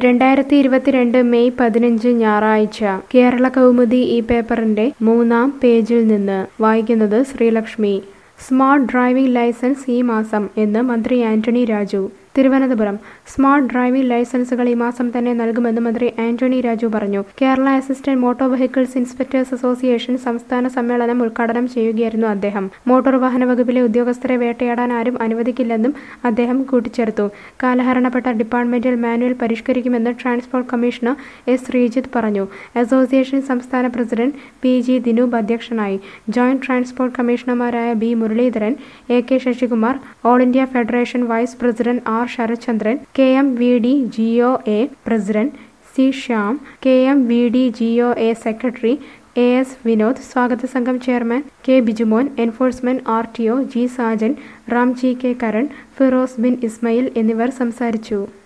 രണ്ടായിരത്തി ഇരുപത്തിരണ്ട് മെയ് പതിനഞ്ച് ഞായറാഴ്ച കേരള കൗമുദി ഈ പേപ്പറിന്റെ മൂന്നാം പേജിൽ നിന്ന് വായിക്കുന്നത് ശ്രീലക്ഷ്മി സ്മാർട്ട് ഡ്രൈവിംഗ് ലൈസൻസ് ഈ മാസം എന്ന് മന്ത്രി ആന്റണി രാജു തിരുവനന്തപുരം സ്മാർട്ട് ഡ്രൈവിംഗ് ലൈസൻസുകൾ ഈ മാസം തന്നെ നൽകുമെന്ന് മന്ത്രി ആന്റണി രാജു പറഞ്ഞു Kerala assistant motor vehicles inspectors association സംസ്ഥാന സമ്മേളനം ഉദ്ഘാടനം ചെയ്യുകയായിരുന്നു അദ്ദേഹം മോട്ടോർ വാഹന വകുപ്പിലെ ഉദ്യോഗസ്ഥരെ വേട്ടയാടാൻ ആരും അനുവദിക്കില്ലെന്നും അദ്ദേഹം കൂട്ടിച്ചേർത്തു കാലഹരണപ്പെട്ട ഡിപ്പാർട്ട്മെന്റൽ മാനുവൽ പരിഷ്കരിക്കുമെന്ന് ട്രാൻസ്പോർട്ട് കമ്മീഷണർ എസ് ശ്രീജിത്ത് പറഞ്ഞു അസോസിയേഷൻ സംസ്ഥാന പ്രസിഡന്റ് പി ജി ദിനൂപ് അധ്യക്ഷനായി ജോയിന്റ് ട്രാൻസ്പോർട്ട് കമ്മീഷണർമാരായ B Muraleedharan A K Sasikumar all India federation vice president R Sarathchandran K M V D G O A president C Shyam K M V D G O A secretary A S Vinod സ്വാഗത സംഘം chairman K Bijumon enforcement R T O G Sajan Ram G K Karan Firoz bin Ismail എന്നിവർ സംസാരിച്ചു